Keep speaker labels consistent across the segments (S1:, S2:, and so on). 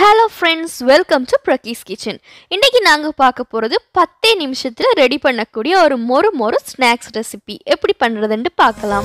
S1: hello friends welcome to பிரகீஸ் kitchen இன்றைக்கி நாங்கள் பார்க்க போகிறது பத்தே நிமிஷத்தில் ரெடி பண்ணக்கூடிய ஒரு மொறு மொறு ஸ்நாக்ஸ் ரெசிபி எப்படி பண்ணுறதுன்ட்டு பார்க்கலாம்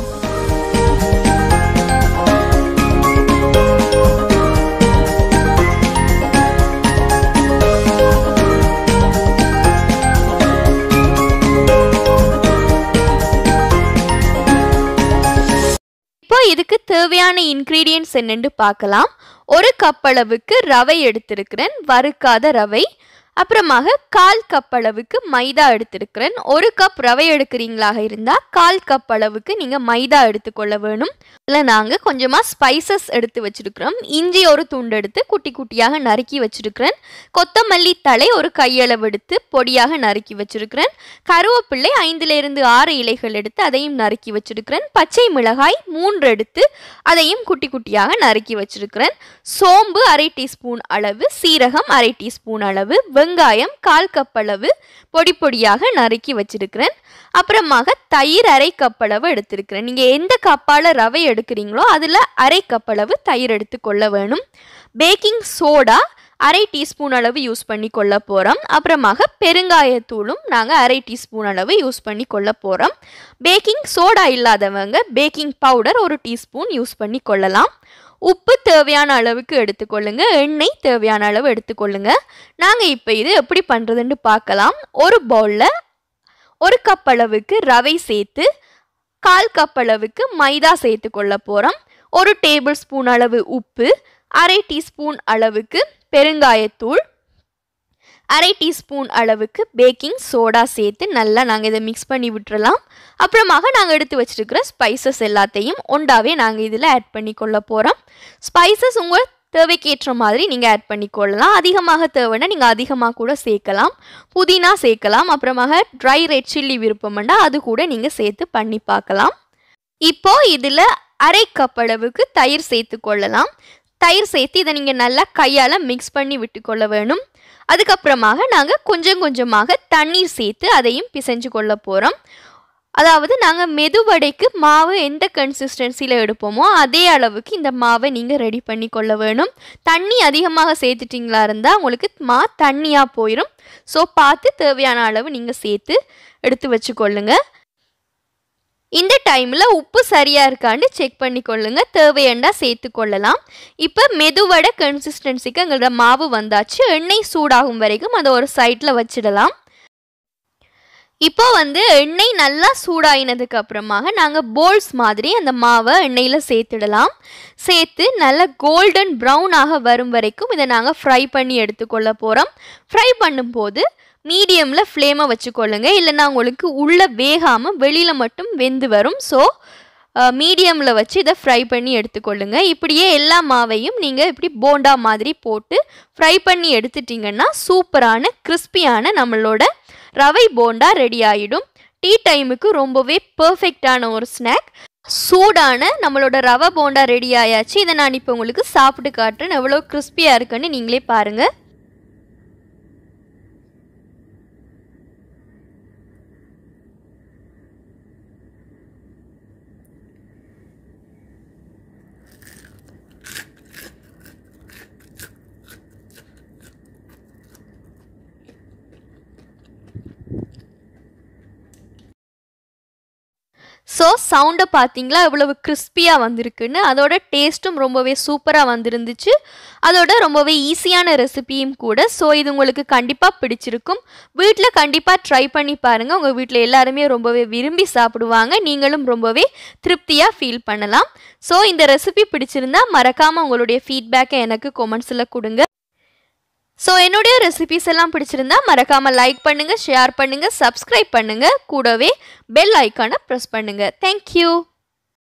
S1: இப்போ இதுக்கு தேவையான இன்க்ரீடியன்ட்ஸ் என்னென்னு பார்க்கலாம் ஒரு கப் அளவுக்கு ரவை எடுத்திருக்கிறேன் வறுக்காத ரவை அப்புறமாக கால் கப் அளவுக்கு மைதா எடுத்திருக்கிறேன் ஒரு கப் ரவை எடுக்கிறீங்களாக இருந்தால் கால் கப் அளவுக்கு நீங்கள் மைதா எடுத்துக்கொள்ள வேணும் இதில் நாங்கள் கொஞ்சமாக ஸ்பைசஸ் எடுத்து வச்சுருக்கிறோம் இஞ்சி ஒரு துண்டு எடுத்து குட்டி குட்டியாக நறுக்கி வச்சுருக்கிறேன் கொத்தமல்லி தலை ஒரு கையளவு எடுத்து பொடியாக நறுக்கி வச்சுருக்கிறேன் கருவேப்பிள்ளை ஐந்திலிருந்து ஆறு இலைகள் எடுத்து அதையும் நறுக்கி வச்சுருக்கிறேன் பச்சை மிளகாய் மூன்று எடுத்து அதையும் குட்டி குட்டியாக நறுக்கி வச்சுருக்கிறேன் சோம்பு அரை டீஸ்பூன் அளவு சீரகம் அரை டீஸ்பூன் அளவு வெங்காயம் கால் கப் அளவு பொடி பொடியாக நறுக்கி வச்சிருக்கிறேன் அப்புறமாக தயிர் அரை கப் அளவு எடுத்திருக்கிறேன் நீங்கள் எந்த கப்பால் ரவை எடுக்கிறீங்களோ அதில் அரை கப் அளவு தயிர் எடுத்துக்கொள்ள வேணும் பேக்கிங் சோடா அரை டீஸ்பூன் அளவு யூஸ் பண்ணி கொள்ள போகிறோம் அப்புறமாக பெருங்காயத்தூளும் நாங்கள் அரை டீஸ்பூன் அளவு யூஸ் பண்ணி கொள்ள போகிறோம் பேக்கிங் சோடா இல்லாதவங்க பேக்கிங் பவுடர் ஒரு டீஸ்பூன் யூஸ் பண்ணி கொள்ளலாம் உப்பு தேவையான அளவுக்கு எடுத்துக்கொள்ளுங்க எண்ணெய் தேவையான அளவு எடுத்துக்கொள்ளுங்க நாங்கள் இப்போ இது எப்படி பண்ணுறதுன்னு பார்க்கலாம் ஒரு பவுலில் ஒரு கப் அளவுக்கு ரவை சேர்த்து கால் கப் அளவுக்கு மைதா சேர்த்து கொள்ள போகிறோம் ஒரு டேபிள் ஸ்பூன் அளவு உப்பு அரை டீஸ்பூன் அளவுக்கு பெருங்காயத்தூள் அரை டீஸ்பூன் அளவுக்கு பேக்கிங் சோடா சேர்த்து நல்லா நாங்கள் இதை மிக்ஸ் பண்ணி விட்டுறலாம் அப்புறமாக நாங்கள் எடுத்து வச்சுருக்கிற ஸ்பைசஸ் எல்லாத்தையும் ஒண்டாவே நாங்கள் இதில் ஆட் பண்ணி கொள்ள போகிறோம் ஸ்பைசஸ் உங்கள் தேவைக்கேற்ற மாதிரி நீங்கள் ஆட் பண்ணிக்கொள்ளலாம் அதிகமாக தேவைன்னா நீங்கள் அதிகமாக கூட சேர்க்கலாம் புதினா சேர்க்கலாம் அப்புறமாக ட்ரை ரெட் சில்லி விருப்பம்னா அது கூட நீங்கள் சேர்த்து பண்ணி பார்க்கலாம் இப்போ இதில் அரை கப் அளவுக்கு தயிர் சேர்த்து கொள்ளலாம் தயிர் சேர்த்து இதை நீங்கள் நல்லா கையால் மிக்ஸ் பண்ணி விட்டுக்கொள்ள வேணும் அதுக்கப்புறமாக நாங்கள் கொஞ்சம் கொஞ்சமாக தண்ணீர் சேர்த்து அதையும் பிசைஞ்சு கொள்ள போகிறோம் அதாவது நாங்கள் மெதுவடைக்கு மாவு எந்த கன்சிஸ்டன்சியில் எடுப்போமோ அதே அளவுக்கு இந்த மாவை நீங்கள் ரெடி பண்ணி கொள்ள வேணும் தண்ணி அதிகமாக சேர்த்துட்டிங்களா இருந்தால் உங்களுக்கு மா தண்ணியாக போயிடும் ஸோ பார்த்து தேவையான அளவு நீங்கள் சேர்த்து எடுத்து வச்சுக்கொள்ளுங்க இந்த டைமில் உப்பு சரியாக இருக்கான்னு செக் பண்ணி கொள்ளுங்க தேவையண்டா சேர்த்து கொள்ளலாம் இப்போ மெதுவடை கன்சிஸ்டன்சிக்கு எங்களோட மாவு வந்தாச்சு எண்ணெய் சூடாகும் வரைக்கும் அதை ஒரு சைடில் வச்சிடலாம் இப்போ வந்து எண்ணெய் நல்லா சூடாயினதுக்கு அப்புறமாக நாங்கள் போல்ஸ் மாதிரி அந்த மாவை எண்ணெயில் சேர்த்துடலாம் சேர்த்து நல்லா கோல்டன் ப்ரௌனாக வரும் வரைக்கும் இதை நாங்கள் ஃப்ரை பண்ணி எடுத்துக்கொள்ள போகிறோம் ஃப்ரை பண்ணும்போது மீடியமில் ஃப்ளேமை வச்சுக்கொள்ளுங்க இல்லைன்னா உங்களுக்கு உள்ளே வேகாமல் வெளியில் மட்டும் வெந்து வரும் ஸோ மீடியமில் வச்சு இதை ஃப்ரை பண்ணி எடுத்துக்கொள்ளுங்க இப்படியே எல்லா மாவையும் நீங்கள் இப்படி போண்டா மாதிரி போட்டு ஃப்ரை பண்ணி எடுத்துட்டிங்கன்னா சூப்பரான கிறிஸ்பியான நம்மளோட ரவை போண்டா ரெடி ஆகிடும் டீ டைமுக்கு ரொம்பவே பர்ஃபெக்டான ஒரு ஸ்நாக் சூடான நம்மளோட ரவை போண்டா ரெடி ஆயாச்சு இதை நான் இப்போ உங்களுக்கு சாப்பிட்டு காட்டுறேன் எவ்வளோ கிறிஸ்பியாக இருக்குன்னு நீங்களே பாருங்கள் ஸோ சவுண்டை பார்த்தீங்களா இவ்வளவு கிறிஸ்பியாக வந்திருக்குன்னு அதோட டேஸ்ட்டும் ரொம்பவே சூப்பராக வந்திருந்துச்சு அதோட ரொம்பவே ஈஸியான ரெசிபியும் கூட ஸோ இது உங்களுக்கு கண்டிப்பாக பிடிச்சிருக்கும் வீட்டில் கண்டிப்பாக ட்ரை பண்ணி பாருங்கள் உங்கள் வீட்டில் எல்லாருமே ரொம்பவே விரும்பி சாப்பிடுவாங்க நீங்களும் ரொம்பவே திருப்தியாக ஃபீல் பண்ணலாம் ஸோ இந்த ரெசிபி பிடிச்சிருந்தா மறக்காமல் உங்களுடைய ஃபீட்பேக்கை எனக்கு கொமெண்ட்ஸில் கொடுங்க ஸோ என்னுடைய ரெசிபிஸ் எல்லாம் பிடிச்சிருந்தா மறக்காமல் லைக் பண்ணுங்கள் ஷேர் பண்ணுங்கள் சப்ஸ்கிரைப் பண்ணுங்கள் கூடவே பெல் ஐக்கானை ப்ரெஸ் பண்ணுங்கள் தேங்க்யூ